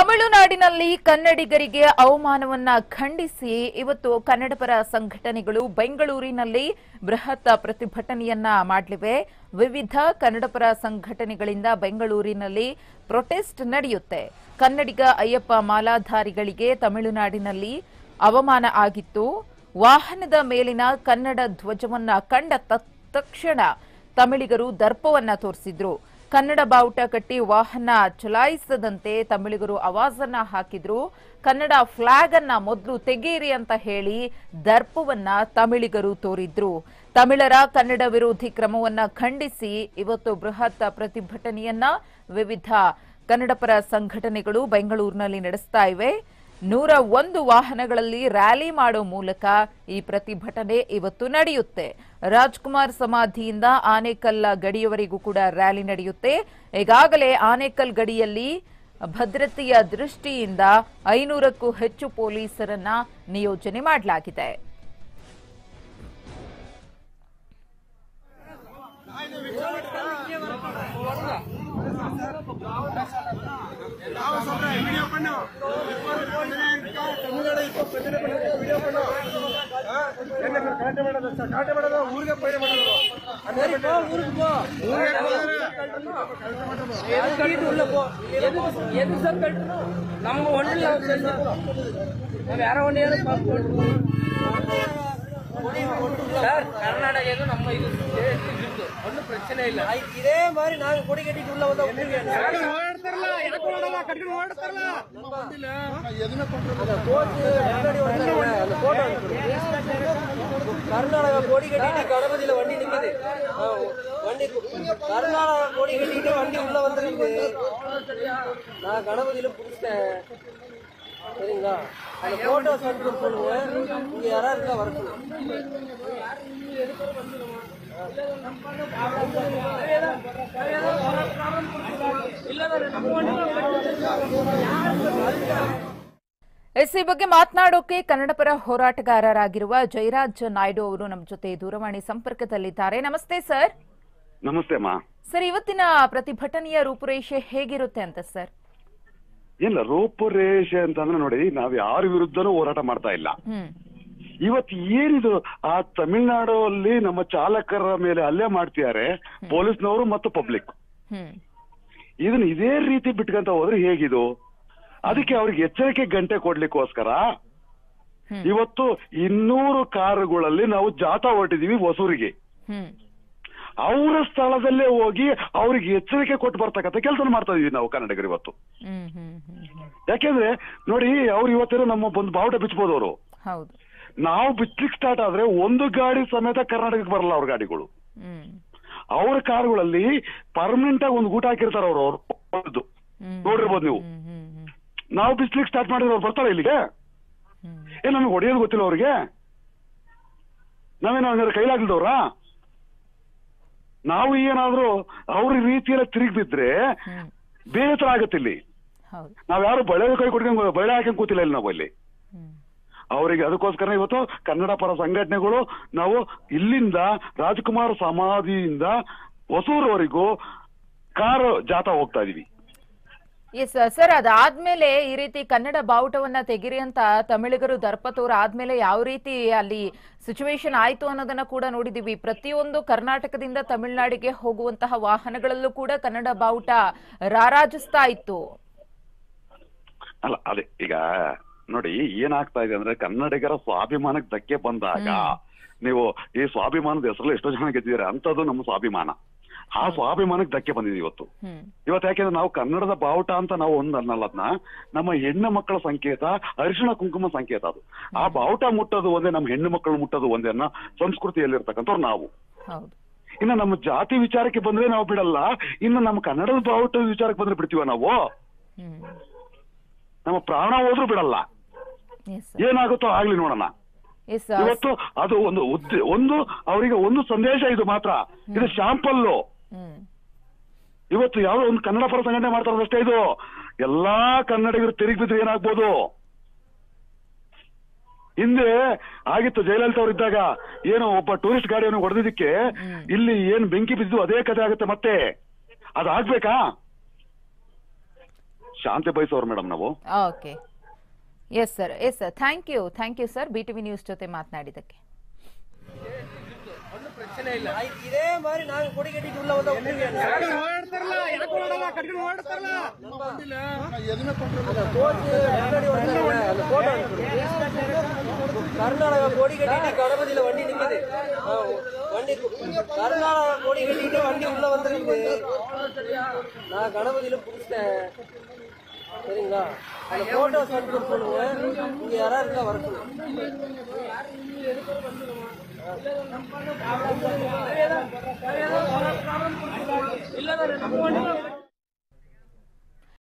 ತಮಿಳುನಾಡಿನಲ್ಲಿ ಕನ್ನಡಿಗರಿಗೆ ಅವಮಾನವನ್ನ ಖಂಡಿಸಿ ಇವತ್ತು ಕನ್ನಡಪರ ಸಂಘಟನೆಗಳು ಬೆಂಗಳೂರಿನಲ್ಲಿ ಬೃಹತ್ ಪ್ರತಿಭಟನೆಯನ್ನ ಮಾಡಲಿವೆ ವಿವಿಧ ಕನ್ನಡಪರ ಸಂಘಟನೆಗಳಿಂದ ಬೆಂಗಳೂರಿನಲ್ಲಿ ಪ್ರೊಟೆಸ್ಟ್ ನಡೆಯುತ್ತೆ ಕನ್ನಡಿಗ ಅಯ್ಯಪ್ಪ ಮಾಲಾಧಾರಿಗಳಿಗೆ ತಮಿಳುನಾಡಿನಲ್ಲಿ ಅವಮಾನ ಆಗಿತ್ತು ವಾಹನದ ಮೇಲಿನ ಕನ್ನಡ ಧ್ವಜವನ್ನ ಕಂಡ ತ- ತಕ್ಷಣ ತಮಿಳಿಗರು ದರ್ಪವನ್ನ ತೋರಿಸಿದ್ರು ಕನ್ನಡ ಬಾವುಟ ಕಟ್ಟಿ ವಾಹನ ಚಲಾಯಿಸದಂತೆ ತಮಿಳಿಗರು ಅವಾಜನ್ನ ಹಾಕಿದ್ರು ಕನ್ನಡ ಫ್ಲಾಗ್ ಅನ್ನ ಮೊದಲು ತೆಗೀರಿ ಅಂತ ಹೇಳಿ ದರ್ಪವನ್ನ ತಮಿಳಿಗರು ತೋರಿದ್ರು ತಮಿಳರ ಕನ್ನಡ ವಿರೋಧಿ ಕ್ರಮವನ್ನ ಖಂಡಿಸಿ ಇವತ್ತು ಬೃಹತ್ ಪ್ರತಿಭಟನೆಯನ್ನ ವಿವಿಧ ಕನ್ನಡಪರ ಸಂಘಟನೆಗಳು ಬೆಂಗಳೂರಿನಲ್ಲಿ ನಡೆಸ್ತಾ ಇವೆ ನೂರ ಒಂದು ವಾಹನಗಳಲ್ಲಿ ರ್ಯಾಲಿ ಮಾಡೋ ಮೂಲಕ ಈ ಪ್ರತಿಭಟನೆ ಇವತ್ತು ನಡೆಯುತ್ತೆ ರಾಜ್ಕುಮಾರ್ ಸಮಾಧಿಯಿಂದ ಆನೇಕಲ್ ಗಡಿಯವರೆಗೂ ಕೂಡ ರ್ಯಾಲಿ ನಡೆಯುತ್ತೆ ಈಗಾಗಲೇ ಆನೇಕಲ್ ಗಡಿಯಲ್ಲಿ ಭದ್ರತೆಯ ದೃಷ್ಟಿಯಿಂದ ಐನೂರಕ್ಕೂ ಹೆಚ್ಚು ಪೊಲೀಸರನ್ನ ನಿಯೋಜನೆ ಮಾಡಲಾಗಿದೆ வீடியோ பண்ணு தமிழ்நாடு இப்போ பிரச்சனை பண்ணுங்க வீடியோ பண்ணு ஆ? என்ன சார் காட்ட மாட்டது சார் காட்ட மாட்டது ஊருக்கு போயிட மாட்டது ஊருக்கு போ எதுக்கு கழட்டு உள்ள போ எதுக்கு எதுக்கு சார் கழட்டணும் நம்ம ஒன்றில் வேற ஒன்றையாவது பார்ப்போம் சார் கர்நாடகா நம்ம இது state இருக்கு ஒன்றும் பிரச்சனை இல்லை இதே மாதிரி நாங்க கொடி கட்டிட்டு உள்ள வந்தா கர்நாடகா கொடி கட்டிட்டு கணபதியில வண்டி நிக்குது ஆ, வண்டி கர்நாடகா கொடி கட்டிட்டு வண்டி உள்ள வந்துருக்கு நான் கணபதியில புடிச்சிட்டேன் சரிங்களா அந்த போட்டோ சென்டர் சொல்லுங்க இங்க யாராவது இருக்கா வரணும் ಎಸ್ ಈ ಬಗ್ಗೆ ಮಾತನಾಡೋಕೆ ಕನ್ನಡಪರ ಹೋರಾಟಗಾರರಾಗಿರುವ ಜಯರಾಜ್ ನಾಯ್ಡು ಅವರು ನಮ್ಮ ಜೊತೆ ದೂರವಾಣಿ ಸಂಪರ್ಕದಲ್ಲಿದ್ದಾರೆ ನಮಸ್ತೆ ಸರ್ ನಮಸ್ತೆ ಅಮ್ಮ ಸರ್ ಇವತ್ತಿನ ಪ್ರತಿಭಟನೆಯ ರೂಪುರೇಷೆ ಹೇಗಿರುತ್ತೆ ಅಂತ ಸರ್ ಇಲ್ಲ ರೂಪುರೇಷೆ ಅಂತಂದ್ರೆ ನೋಡಿ ನಾವ್ ಯಾರ ವಿರುದ್ಧನೂ ಹೋರಾಟ ಮಾಡ್ತಾ ಇಲ್ಲ ಹ್ಮ್ ಇವತ್ತು ಏನಿದು ಆ ತಮಿಳ್ನಾಡು ಅಲ್ಲಿ ನಮ್ಮ ಚಾಲಕರ ಮೇಲೆ ಹಲ್ಲೆ ಮಾಡ್ತಿದ್ದಾರೆ ಪೊಲೀಸ್ನವರು ಮತ್ತು ಪಬ್ಲಿಕ್ ಹ್ಮ್ ಇದನ್ನ ಇದೇ ರೀತಿ ಬಿಟ್ಕೊಂತ ಹೋದ್ರೆ ಹೇಗಿದು ಅದಕ್ಕೆ ಅವ್ರಿಗೆ ಎಚ್ಚರಿಕೆ ಗಂಟೆ ಕೊಡ್ಲಿಕ್ಕೋಸ್ಕರ ಹ್ಮ್. ಇವತ್ತು ಇನ್ನೂರು ಕಾರುಗಳಲ್ಲಿ ನಾವು ಜಾಥಾ ಹೊರಟಿದೀವಿ ಹೊಸೂರಿಗೆ ಹ್ಮ್ ಅವರ ಸ್ಥಳದಲ್ಲೇ ಹೋಗಿ ಅವ್ರಿಗೆ ಎಚ್ಚರಿಕೆ ಕೊಟ್ಟು ಬರ್ತಕ್ಕಂಥ ಕೆಲಸ ಮಾಡ್ತಾ ಇದೀವಿ ನಾವು ಕನ್ನಡಿಗರು ಇವತ್ತು ಹ್ಮ್ ಹ್ಮ್ ಹ್ಮ್ ಹ್ಮ್ ಯಾಕೆಂದ್ರೆ ನೋಡಿ ಅವ್ರು ಇವತ್ತೇನೋ ನಮ್ಮ ಒಂದು ಬಾವುಟ ಬಿಚ್ಚಬಹುದು ಅವರು ಹೌದು ನಾವು ಬಿಚ್ಚಲಿಕ್ಕೆ ಸ್ಟಾರ್ಟ್ ಆದ್ರೆ ಒಂದು ಗಾಡಿ ಸಮೇತ ಕರ್ನಾಟಕಕ್ಕೆ ಬರಲ್ಲ ಅವ್ರ ಗಾಡಿಗಳು ಹ್ಮ್ ಅವ್ರ ಕಾರುಗಳಲ್ಲಿ ಪರ್ಮನೆಂಟ್ ಆಗಿ ಒಂದು ಗೂಟ ಹಾಕಿರ್ತಾರ ಅವ್ರು ಅವ್ರದ್ದು ಹ್ಮ್ ನೋಡಿರ್ಬೋದು ನೀವು ಹ್ಮ್ ಹ್ಮ್ ಹ್ಮ್ ನಾವು ಬಿಚ್ಚಲಿಕ್ಕೆ ಸ್ಟಾರ್ಟ್ ಮಾಡಿದ್ರೆ ಅವ್ರು ಬರ್ತಾರ ಇಲ್ಲಿಗೆ ಹ್ಮ್ ಏ ನಮಗೆ ಹೊಡೆಯೋದು ಗೊತ್ತಿಲ್ಲ ಅವ್ರಿಗೆ ನಾವೇನೋ ಹಂಗಾದ್ರೆ ಕೈಲಾಗ್ಲಿದವ್ರಾ ನಾವು ಏನಾದ್ರೂ ಅವ್ರ ರೀತಿಯೆಲ್ಲ ತಿರುಗಿ ಬಿದ್ರೆ ಹ್ಮ್ ಬೇರೆ ತರ ಆಗತ್ತೆ ಇಲ್ಲಿ ಹೌದು ನಾವ್ ಯಾರು ಬಳೆ ಕೈ ಕೊಡ್ಕೊಂಡು ಬಳೆ ಹಾಕೊಂಡ್ ಕೂತಿಲ್ಲ ಇಲ್ಲಿ ನಾವು ಇಲ್ಲಿ ಹ್ಮ್ ಅವರಿಗೆ ಅದಕ್ಕೋಸ್ಕರ ಇವತ್ತು ಕನ್ನಡ ಪರ ಸಂಘಟನೆಗಳು ನಾವು ಇಲ್ಲಿಂದ ರಾಜ್ಕುಮಾರ್ ಸಮಾಧಿಯಿಂದ ಹೊಸೂರವರೆಗೂ ಕಾರು ಜಾಥಾ ಹೋಗ್ತಾ ಇದೀವಿ ಎಸ್ ಸರ್ ಅದಾದ್ಮೇಲೆ ಈ ರೀತಿ ಕನ್ನಡ ಬಾವುಟವನ್ನ ತೆಗಿರಿ ಅಂತ ತಮಿಳಿಗರು ದರ್ಪತೋರ್ ಆದ್ಮೇಲೆ ಯಾವ ರೀತಿ ಅಲ್ಲಿ ಸಿಚುವೇಶನ್ ಆಯ್ತು ಅನ್ನೋದನ್ನ ಕೂಡ ನೋಡಿದೀವಿ ಪ್ರತಿಯೊಂದು ಕರ್ನಾಟಕದಿಂದ ತಮಿಳುನಾಡಿಗೆ ಹೋಗುವಂತಹ ವಾಹನಗಳಲ್ಲೂ ಕೂಡ ಕನ್ನಡ ಬಾವುಟ ರಾರಾಜಿಸ್ತಾ ಇತ್ತು ಅಲ್ಲ ಅದೇ ಈಗ ನೋಡಿ ಏನಾಗ್ತಾ ಇದೆ ಅಂದ್ರೆ ಕನ್ನಡಿಗರ ಸ್ವಾಭಿಮಾನಕ್ಕೆ ಧಕ್ಕೆ ಬಂದಾಗ ನೀವು ಈ ಸ್ವಾಭಿಮಾನದ ಹೆಸರಲ್ಲಿ ಎಷ್ಟೋ ಜನ ಗೆದ್ದಿದ್ದಾರೆ ಅಂತದ್ದು ನಮ್ಮ ಸ್ವಾಭಿಮಾನ ಆ ಸ್ವಾಭಿಮಾನಕ್ಕೆ ಧಕ್ಕೆ ಬಂದಿದೆ ಇವತ್ತು ಹ್ಮ್ ಇವತ್ತು ಯಾಕೆಂದ್ರೆ ನಾವು ಕನ್ನಡದ ಬಾವುಟ ಅಂತ ನಾವು ಒಂದ್ ಅನ್ನಲ್ಲದ್ನ ನಮ್ಮ ಹೆಣ್ಣು ಮಕ್ಕಳ ಸಂಕೇತ ಅರಿಶಿಣ ಕುಂಕುಮ ಸಂಕೇತ ಅದು ಆ ಬಾವುಟ ಮುಟ್ಟೋದು ಒಂದೇ ನಮ್ಮ ಹೆಣ್ಣು ಮಕ್ಕಳು ಮುಟ್ಟೋದು ಒಂದೇ ಅನ್ನೋ ಸಂಸ್ಕೃತಿಯಲ್ಲಿರ್ತಕ್ಕಂಥವ್ರು ನಾವು ಹೌದು ಇನ್ನು ನಮ್ಮ ಜಾತಿ ವಿಚಾರಕ್ಕೆ ಬಂದ್ರೆ ನಾವು ಬಿಡಲ್ಲ ಇನ್ನು ನಮ್ಮ ಕನ್ನಡದ ಬಾವುಟದ ವಿಚಾರಕ್ಕೆ ಬಂದ್ರೆ ಬಿಡ್ತೀವ ನಾವು ಹ್ಮ್ ನಮ್ಮ ಪ್ರಾಣ ಹೋದ್ರೂ ಬಿಡಲ್ಲ ಎಸ್ ಏನಾಗುತ್ತೋ ಆಗ್ಲಿ ನೋಡೋಣ ಎಸ್ ಇವತ್ತು ಅದು ಒಂದು ಉದ್ದ ಒಂದು ಅವರಿಗೆ ಒಂದು ಸಂದೇಶ ಇದು ಮಾತ್ರ ಇದು ಶಾಂಪಲ್ಲು ಹ್ಮ್ ಇವತ್ತು ಯಾವ್ದೋ ಒಂದು ಕನ್ನಡ ಪರ ಸಂಘಟನೆ ಮಾಡ್ತಾ ಇರೋದಷ್ಟೇ ಇದು ಎಲ್ಲಾ ಕನ್ನಡಿಗರು ತಿರುಗಿ ಬಿದ್ರೆ ಏನಾಗ್ಬೋದು ಹಿಂದೆ ಆಗಿತ್ತು ಜಯಲಲಿತಾ ಅವ್ರು ಇದ್ದಾಗ ಏನು ಒಬ್ಬ ಟೂರಿಸ್ಟ್ ಗಾಡಿಯನ್ನು ಹೊಡೆದಿದ್ದಕ್ಕೆ ಇಲ್ಲಿ ಏನ್ ಬೆಂಕಿ ಬಿದ್ದು ಅದೇ ಕಥೆ ಆಗುತ್ತೆ ಮತ್ತೆ ಅದಾಗ್ಬೇಕಾ ಶಾಂತಿ ಬಯಸೋರು ಮೇಡಮ್ ನಾವು okay yes sir yes sir thank you thank you sir B T V news ಜೊತೆ ಮಾತನಾಡಿದ್ದಕ್ಕೆ ಆಯ್ತು, ಇದೇ மாதிரி நாங்க கொடி கட்டிட்டு உள்ள வந்தா விட்டுருவீங்க ಓಡಾಡ್ತಾರಲ್ಲ ಯಾಕೆ ಓಡಲ್ಲ ಕಟ್ಕೊಂಡು ಓಡಾಡ್ತಾರಲ್ಲ கர்நாடகா கொடி கட்டிட்டு கணபதியில வண்டி நிக்குது ஆ, வண்டி கர்நாடகா கொடி கட்டிட்டு வண்டி உள்ள வந்துருக்கு நான் கணபதியில புடிச்சிட்டேன் சரிங்களா அந்த போட்டோஸ் அனுப்பி சொல்லுங்க இங்க யாராவது இருந்தா வர சொல்லுங்க